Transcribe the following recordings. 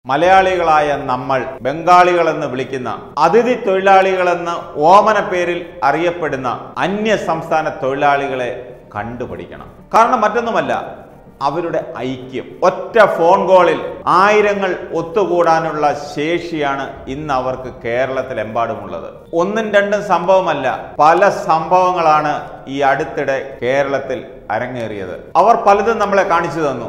മലയാളികളായ നമ്മൾ ബംഗാളികളെന്ന് വിളിക്കുന്ന അതിഥി തൊഴിലാളികളെന്ന് ഓമന പേരിൽ അറിയപ്പെടുന്ന അന്യ സംസ്ഥാന തൊഴിലാളികളെ കണ്ടുപിടിക്കണം കാരണം മറ്റൊന്നുമല്ല അവരുടെ ഐക്യം ഒറ്റ ഫോൺ കോളിൽ ആയിരങ്ങൾ ഒത്തുകൂടാനുള്ള ശേഷിയാണ് ഇന്ന് അവർക്ക് കേരളത്തിലെമ്പാടുമുള്ളത് ഒന്നും രണ്ടും സംഭവമല്ല പല സംഭവങ്ങളാണ് ഈ അടുത്തിടെ കേരളത്തിൽ അരങ്ങേറിയത് അവർ പലതും നമ്മളെ കാണിച്ചു തന്നു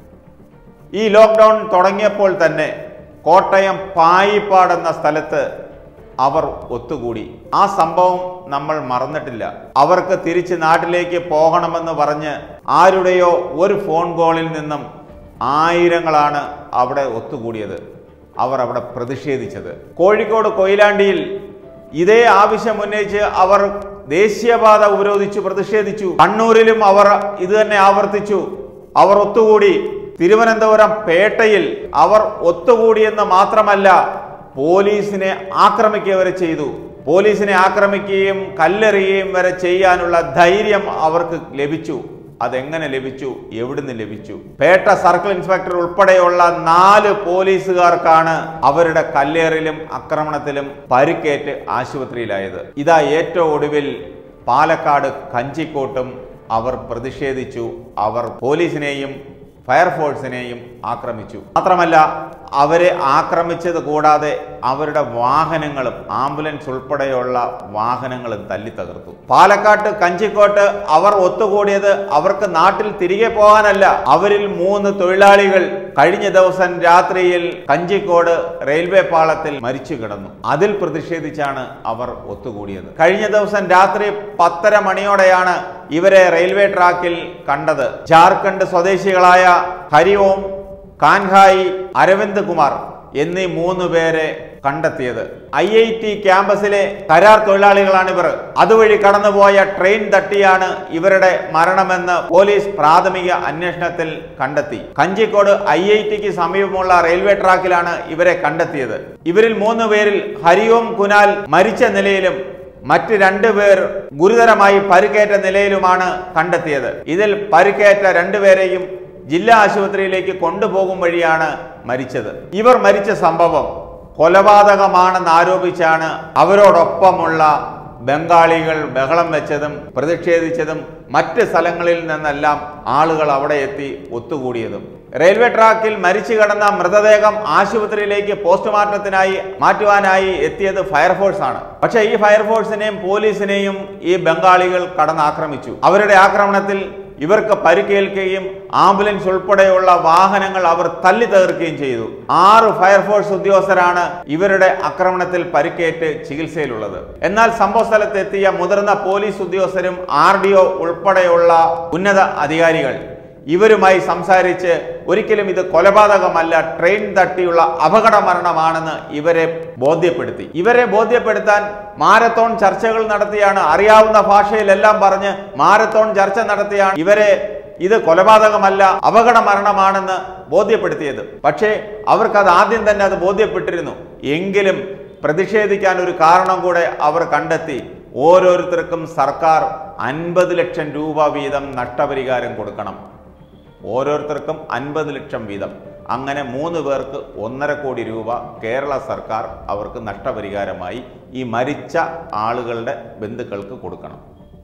ഈ ലോക്ക്ഡൗൺ തുടങ്ങിയപ്പോൾ തന്നെ കോട്ടയം പായിപ്പാട് എന്ന സ്ഥലത്ത് അവർ ഒത്തുകൂടി ആ സംഭവം നമ്മൾ മറന്നിട്ടില്ല അവർക്ക് തിരിച്ച് നാട്ടിലേക്ക് പോകണമെന്ന് പറഞ്ഞ് ആരുടെയോ ഒരു ഫോൺ കോളിൽ നിന്നും ആയിരങ്ങളാണ് അവിടെ ഒത്തുകൂടിയത് അവർ അവിടെ പ്രതിഷേധിച്ചത് കോഴിക്കോട് കൊയിലാണ്ടിയിൽ ഇതേ ആവശ്യം ഉന്നയിച്ച് അവർ ദേശീയപാത ഉപരോധിച്ചു പ്രതിഷേധിച്ചു കണ്ണൂരിലും അവർ ഇത് തന്നെ ആവർത്തിച്ചു അവർ ഒത്തുകൂടി തിരുവനന്തപുരം പേട്ടയിൽ അവർ ഒത്തുകൂടിയെന്ന് മാത്രമല്ല പോലീസിനെ ആക്രമിക്കുക വരെ ചെയ്തു പോലീസിനെ ആക്രമിക്കുകയും കല്ലെറിയുകയും വരെ ചെയ്യാനുള്ള ധൈര്യം അവർക്ക് ലഭിച്ചു അതെങ്ങനെ ലഭിച്ചു എവിടുന്ന് ലഭിച്ചു പേട്ട സർക്കിൾ ഇൻസ്പെക്ടർ ഉൾപ്പെടെയുള്ള നാല് പോലീസുകാർക്കാണ് അവരുടെ കല്ലേറിലും ആക്രമണത്തിലും പരിക്കേറ്റ് ആശുപത്രിയിലായത് ഇതാ ഏറ്റവും ഒടുവിൽ പാലക്കാട് കഞ്ചിക്കോട്ടും അവർ പ്രതിഷേധിച്ചു അവർ പോലീസിനെയും ഫയർഫോഴ്സിനെയും ആക്രമിച്ചു മാത്രമല്ല അവരെ ആക്രമിച്ചത് കൂടാതെ അവരുടെ വാഹനങ്ങളും ആംബുലൻസ് ഉൾപ്പെടെയുള്ള വാഹനങ്ങളും തല്ലി തകർത്തു പാലക്കാട്ട് കഞ്ചിക്കോട്ട് അവർ ഒത്തുകൂടിയത് അവർക്ക് നാട്ടിൽ തിരികെ പോകാനല്ല അവരിൽ മൂന്ന് തൊഴിലാളികൾ കഴിഞ്ഞ ദിവസം രാത്രിയിൽ കഞ്ചിക്കോട് റെയിൽവേ പാളത്തിൽ മരിച്ചു കിടന്നു അതിൽ പ്രതിഷേധിച്ചാണ് അവർ ഒത്തുകൂടിയത് കഴിഞ്ഞ ദിവസം രാത്രി പത്തര മണിയോടെയാണ് ഇവരെ റെയിൽവേ ട്രാക്കിൽ കണ്ടത് ജാർഖണ്ഡ് സ്വദേശികളായ ഹരിഓം കാൻഹായി അരവിന്ദ് കുമാർ എന്നീ മൂന്ന് പേരെ കണ്ടെത്തിയത് ഐ ഐ ടി ക്യാമ്പസിലെ കരാർ തൊഴിലാളികളാണിവർ അതുവഴി കടന്നുപോയ ട്രെയിൻ തട്ടിയാണ് ഇവരുടെ മരണമെന്ന് പോലീസ് പ്രാഥമിക അന്വേഷണത്തിൽ കണ്ടെത്തി കഞ്ചിക്കോട് ഐ ഐ ടിക്ക് സമീപമുള്ള റെയിൽവേ ട്രാക്കിലാണ് ഇവരെ കണ്ടെത്തിയത് ഇവരിൽ മൂന്ന് പേരിൽ ഹരിഓം കുനാൽ മരിച്ച നിലയിലും മറ്റ് രണ്ടുപേർ ഗുരുതരമായി പരിക്കേറ്റ നിലയിലുമാണ് കണ്ടെത്തിയത് ഇതിൽ പരിക്കേറ്റ രണ്ടുപേരെയും ജില്ലാ ആശുപത്രിയിലേക്ക് കൊണ്ടുപോകും വഴിയാണ് മരിച്ചത് ഇവർ മരിച്ച സംഭവം കൊലപാതകമാണെന്ന് ആരോപിച്ചാണ് അവരോടൊപ്പമുള്ള ബംഗാളികൾ ബഹളം വെച്ചതും പ്രതിഷേധിച്ചതും മറ്റ് സ്ഥലങ്ങളിൽ നിന്നെല്ലാം ആളുകൾ അവിടെ എത്തി ഒത്തുകൂടിയതും റെയിൽവേ ട്രാക്കിൽ മരിച്ചു കിടന്ന മൃതദേഹം ആശുപത്രിയിലേക്ക് പോസ്റ്റ്മോർട്ടത്തിനായി മാറ്റുവാനായി എത്തിയത് ഫയർഫോഴ്സ് ആണ് പക്ഷേ ഈ ഫയർഫോഴ്സിനെയും പോലീസിനെയും ഈ ബംഗാളികൾ കടന്നാക്രമിച്ചു അവരുടെ ആക്രമണത്തിൽ ഇവർക്ക് പരിക്കേൽക്കുകയും ആംബുലൻസ് ഉൾപ്പെടെയുള്ള വാഹനങ്ങൾ അവർ തല്ലി തകർക്കുകയും ചെയ്തു ആറ് ഫയർഫോഴ്സ് ഉദ്യോഗസ്ഥരാണ് ഇവരുടെ ആക്രമണത്തിൽ പരിക്കേറ്റ് ചികിത്സയിലുള്ളത് എന്നാൽ സംഭവ സ്ഥലത്തെത്തിയ മുതിർന്ന പോലീസ് ഉദ്യോഗസ്ഥരും ആർ ഡി ഒ ഉൾപ്പെടെയുള്ള ഉന്നത അധികാരികൾ ഇവരുമായി സംസാരിച്ച് ഒരിക്കലും ഇത് കൊലപാതകമല്ല ട്രെയിൻ തട്ടിയുള്ള അപകട മരണമാണെന്ന് ഇവരെ ബോധ്യപ്പെടുത്തി ഇവരെ ബോധ്യപ്പെടുത്താൻ മാരത്തോൺ ചർച്ചകൾ നടത്തിയാണ് അറിയാവുന്ന ഭാഷയിലെല്ലാം പറഞ്ഞ് മാരത്തോൺ ചർച്ച നടത്തിയാണ് ഇവരെ ഇത് കൊലപാതകമല്ല അപകട മരണമാണെന്ന് ബോധ്യപ്പെടുത്തിയത് പക്ഷേ അവർക്കത് ആദ്യം തന്നെ അത് ബോധ്യപ്പെട്ടിരുന്നു എങ്കിലും പ്രതിഷേധിക്കാൻ ഒരു കാരണം കൂടെ അവർ കണ്ടെത്തി ഓരോരുത്തർക്കും സർക്കാർ അൻപത് ലക്ഷം രൂപ വീതം നഷ്ടപരിഹാരം കൊടുക്കണം ഓരോരുത്തർക്കും അൻപത് ലക്ഷം വീതം അങ്ങനെ മൂന്ന് പേർക്ക് ഒന്നര കോടി രൂപ കേരള സർക്കാർ അവർക്ക് നഷ്ടപരിഹാരമായി ഈ മരിച്ച ആളുകളുടെ ബന്ധുക്കൾക്ക് കൊടുക്കണം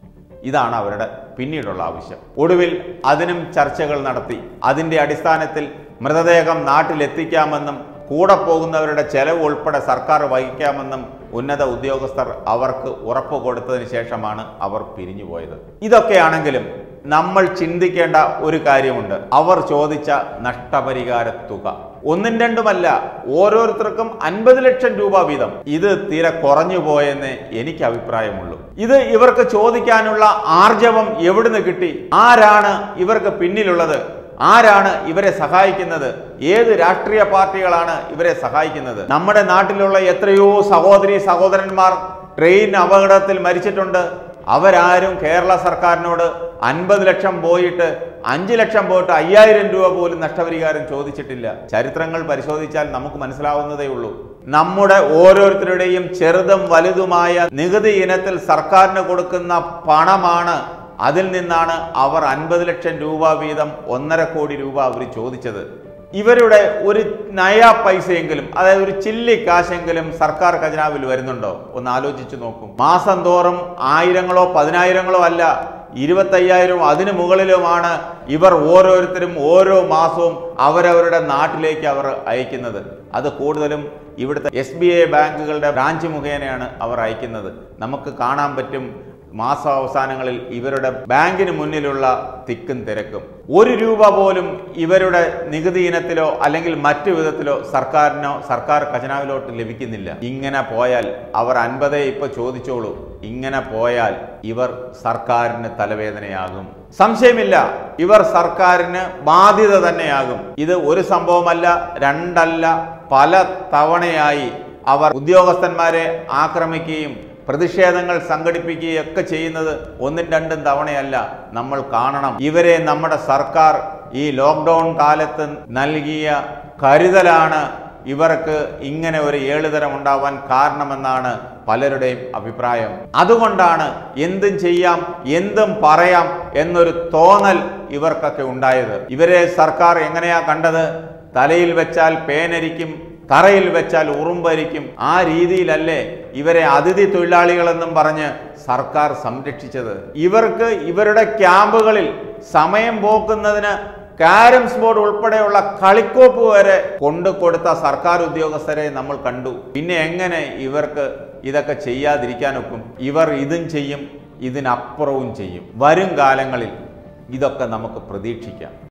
ഇതാണ് അവരുടെ പിന്നീടുള്ള ആവശ്യം ഒടുവിൽ അതിനും ചർച്ചകൾ നടത്തി അതിൻ്റെ അടിസ്ഥാനത്തിൽ മൃതദേഹം നാട്ടിലെത്തിക്കാമെന്നും കൂടെ പോകുന്നവരുടെ ചെലവ് ഉൾപ്പെടെ സർക്കാർ വഹിക്കാമെന്നും ഉന്നത ഉദ്യോഗസ്ഥർ അവർക്ക് ഉറപ്പ് കൊടുത്തതിന് ശേഷമാണ് അവർ പിരിഞ്ഞുപോയത് ഇതൊക്കെയാണെങ്കിലും നമ്മൾ ചിന്തിക്കേണ്ട ഒരു കാര്യമുണ്ട് അവർ ചോദിച്ച നഷ്ടപരിഹാര തുക ഒന്നും രണ്ടുമല്ല ഓരോരുത്തർക്കും അൻപത് ലക്ഷം രൂപ വീതം ഇത് തീരെ കുറഞ്ഞു പോയെന്ന് എനിക്ക് അഭിപ്രായമുള്ളൂ ഇത് ഇവർക്ക് ചോദിക്കാനുള്ള ആർജവം എവിടുന്ന് കിട്ടി ആരാണ് ഇവർക്ക് പിന്നിലുള്ളത് ആരാണ് ഇവരെ സഹായിക്കുന്നത് ഏത് രാഷ്ട്രീയ പാർട്ടികളാണ് ഇവരെ സഹായിക്കുന്നത് നമ്മുടെ നാട്ടിലുള്ള എത്രയോ സഹോദരി സഹോദരന്മാർ ട്രെയിൻ അപകടത്തിൽ മരിച്ചിട്ടുണ്ട് അവരാരും കേരള സർക്കാരിനോട് അൻപത് ലക്ഷം പോയിട്ട് അഞ്ച് ലക്ഷം പോയിട്ട് അയ്യായിരം രൂപ പോലും നഷ്ടപരിഹാരം ചോദിച്ചിട്ടില്ല ചരിത്രങ്ങൾ പരിശോധിച്ചാൽ നമുക്ക് മനസ്സിലാവുന്നതേ ഉള്ളൂ നമ്മുടെ ഓരോരുത്തരുടെയും ചെറുതും വലുതുമായ നികുതി ഇനത്തിൽ സർക്കാരിന് കൊടുക്കുന്ന പണമാണ് അതിൽ നിന്നാണ് അവർ അൻപത് ലക്ഷം രൂപ വീതം ഒന്നര കോടി രൂപ അവർ ചോദിച്ചത് ഇവരുടെ ഒരു നയ പൈസയെങ്കിലും അതായത് ഒരു ചില്ലി കാശെങ്കിലും സർക്കാർ ഖജനാവിൽ വരുന്നുണ്ടോ ഒന്ന് ആലോചിച്ച് നോക്കും മാസം തോറും ആയിരങ്ങളോ പതിനായിരങ്ങളോ അല്ല ഇരുപത്തയ്യായിരവും അതിനു മുകളിലുമാണ് ഇവർ ഓരോരുത്തരും ഓരോ മാസവും അവരവരുടെ നാട്ടിലേക്ക് അവർ അയക്കുന്നത് അത് കൂടുതലും ഇവിടുത്തെ എസ് ബി ഐ ബാങ്കുകളുടെ ബ്രാഞ്ച് മുഖേനയാണ് അവർ അയക്കുന്നത് നമുക്ക് കാണാൻ പറ്റും മാസാവസാനങ്ങളിൽ ഇവരുടെ ബാങ്കിന് മുന്നിലുള്ള തിക്കും തിരക്കും ഒരു രൂപ പോലും ഇവരുടെ നികുതി ഇനത്തിലോ അല്ലെങ്കിൽ മറ്റു വിധത്തിലോ സർക്കാരിനോ സർക്കാർ ഖജനാവിലോട്ട് ലഭിക്കുന്നില്ല ഇങ്ങനെ പോയാൽ അവർ അൻപതേ ഇപ്പൊ ചോദിച്ചോളൂ ഇങ്ങനെ പോയാൽ ഇവർ സർക്കാരിന് തലവേദനയാകും സംശയമില്ല ഇവർ സർക്കാരിന് ബാധ്യത തന്നെയാകും ഇത് ഒരു സംഭവമല്ല രണ്ടല്ല പല തവണയായി അവർ ഉദ്യോഗസ്ഥന്മാരെ ആക്രമിക്കുകയും പ്രതിഷേധങ്ങൾ സംഘടിപ്പിക്കുകയും ഒക്കെ ചെയ്യുന്നത് ഒന്നും രണ്ടും തവണയല്ല നമ്മൾ കാണണം ഇവരെ നമ്മുടെ സർക്കാർ ഈ ലോക്ക്ഡൗൺ കാലത്ത് നൽകിയ കരുതലാണ് ഇവർക്ക് ഇങ്ങനെ ഒരു ഏളുതരം ഉണ്ടാവാൻ കാരണമെന്നാണ് പലരുടെയും അഭിപ്രായം അതുകൊണ്ടാണ് എന്തും ചെയ്യാം എന്തും പറയാം എന്നൊരു തോന്നൽ ഇവർക്കൊക്കെ ഉണ്ടായത് ഇവരെ സർക്കാർ എങ്ങനെയാ കണ്ടത് തലയിൽ വെച്ചാൽ പേനരിക്കും തറയിൽ വെച്ചാൽ ഉറുമ്പരിക്കും ആ രീതിയിലല്ലേ ഇവരെ അതിഥി തൊഴിലാളികളെന്നും പറഞ്ഞ് സർക്കാർ സംരക്ഷിച്ചത് ഇവർക്ക് ഇവരുടെ ക്യാമ്പുകളിൽ സമയം പോക്കുന്നതിന് കാരംസ് ബോർഡ് ഉൾപ്പെടെയുള്ള കളിക്കോപ്പ് വരെ കൊണ്ടു കൊടുത്ത സർക്കാർ ഉദ്യോഗസ്ഥരെ നമ്മൾ കണ്ടു പിന്നെ എങ്ങനെ ഇവർക്ക് ഇതൊക്കെ ചെയ്യാതിരിക്കാനൊക്കും ഇവർ ഇതും ചെയ്യും ഇതിനപ്പുറവും ചെയ്യും വരും കാലങ്ങളിൽ ഇതൊക്കെ നമുക്ക് പ്രതീക്ഷിക്കാം